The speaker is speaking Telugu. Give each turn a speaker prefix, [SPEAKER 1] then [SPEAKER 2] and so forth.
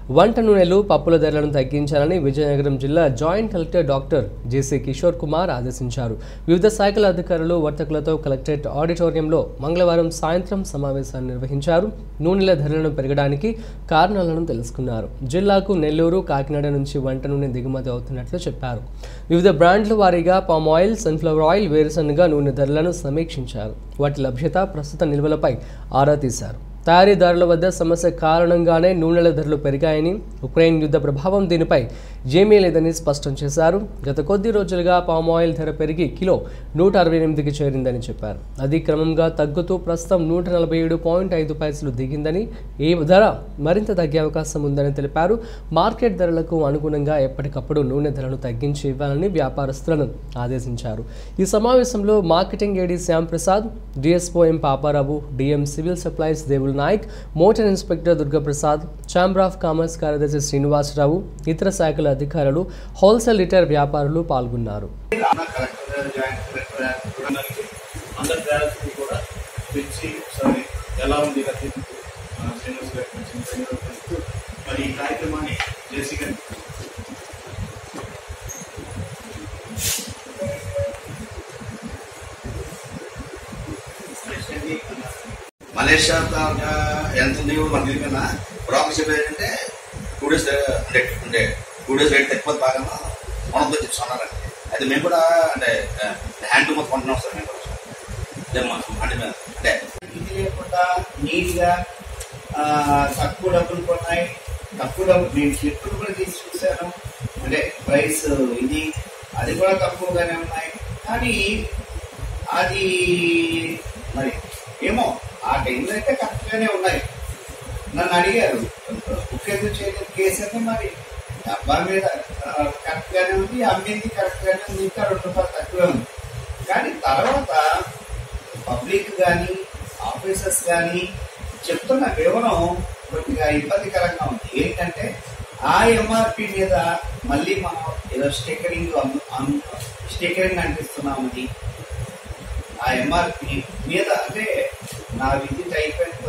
[SPEAKER 1] వంట నూనెలు పప్పుల ధరలను తగ్గించాలని విజయనగరం జిల్లా joint collector doctor JC Kishore Kumar ఆదేశించారు వివిధ శాఖల అధికారులు వర్తకులతో కలెక్టరేట్ ఆడిటోరియంలో మంగళవారం సాయంత్రం సమావేశాన్ని నిర్వహించారు నూనెల ధరలను పెరగడానికి కారణాలను తెలుసుకున్నారు జిల్లాకు నెల్లూరు కాకినాడ నుంచి వంట నూనె దిగుమతి అవుతున్నట్లు చెప్పారు వివిధ బ్రాండ్ల వారీగా పామ్ ఆయిల్ సన్ఫ్లవర్ ఆయిల్ వేరుశనగ నూనె ధరలను సమీక్షించారు వాటి లభ్యత ప్రస్తుత నిల్వలపై ఆరా తీశారు తయారీదారుల వద్ద సమస్య కారణంగానే నూనెల ధరలు పెరిగాయని ఉక్రెయిన్ యుద్ధ ప్రభావం దీనిపై ఏమీ లేదని స్పష్టం చేశారు గత కొద్ది రోజులుగా పామ్ ఆయిల్ ధర పెరిగి కిలో నూట అరవై ఎనిమిదికి చేరిందని చెప్పారు అది క్రమంగా తగ్గుతూ ప్రస్తుతం నూట నలభై ఏడు పాయింట్ ఐదు పైసలు దిగిందని ఈ ధర మరింత తగ్గే అవకాశం ఉందని తెలిపారు మార్కెట్ ధరలకు అనుగుణంగా ఎప్పటికప్పుడు నూనె ధరను తగ్గించి ఇవ్వాలని వ్యాపారస్తులను ఆదేశించారు ఈ సమావేశంలో marketing AD Shyam Prasad DSO M Paparao DM civil supplies Devul Nayak motor inspector Durgaprasad chamber of commerce కార్యదర్శి శ్రీనివాసరావు ఇతర శాఖల అధికారులు హోల్సేల్ లిటర్ వ్యాపారులు పాల్గొన్నారు
[SPEAKER 2] రానా కలెక్టర్ జాయింట్ కలెక్టర్ చూడడానికి అందరి ట్రావెల్స్కి కూడా తెచ్చి ఒకసారి ఎలా ఉంది రద్దీకు శ్రీనివాస్ గారికి వచ్చిన ధన్యవాదాలు మరి ఈ కార్యక్రమాన్ని జేసీ గారి మలేషియా దాకా ఎంత ఉంది మనకి తెలియకన్నా ప్రాఫిట్ చెప్పేది ఏంటంటే టూ డేస్ అంటే అంటే టూ డేస్ రేట్ తక్కువ బాగా మనతో చెప్తున్నారండి అయితే మేము కూడా అంటే హ్యాండ్ టు మౌత్ కొంటున్నాం సార్ మేము కూడా అదే మా- అంటే మేము- అంటే ఇది లేకుండా నీట్గా ఆ, తక్కువ డబ్బులు కొన్నాయి తక్కువ డబ్బులు నేను చెప్పులు కూడా తీసి చూశాను అంటే ప్రైస్ ఇది అది కూడా తక్కువగానే ఉన్నాయి కానీ అది మరి ఏమో ఆ టైంలో అయితే కరెక్ట్గానే ఉన్నాయి నన్ను అడిగారు ముఖ్యంగా చేయలేదు కేసు అయితే మరి డబ్బా మీద కరెక్ట్ గానే ఉంది అమ్మింది కరెక్ట్ గానే ఉంది ఇంకా రెండు రూపాయలు తక్కువే ఉంది కానీ తర్వాత పబ్లిక్ కానీ ఆఫీసర్స్ కానీ చెప్తున్న వివరం కొద్దిగా ఇబ్బందికరంగా ఉంది ఏంటంటే ఆ ఎంఆర్పి మీద మళ్ళీ మనం ఏదో స్టిక్కరింగ్ స్టిక్కరింగ్ అంటిస్తున్నామని ఆ ఎంఆర్పి మీద అంటే నా విద్యుత్ అయిపోయిన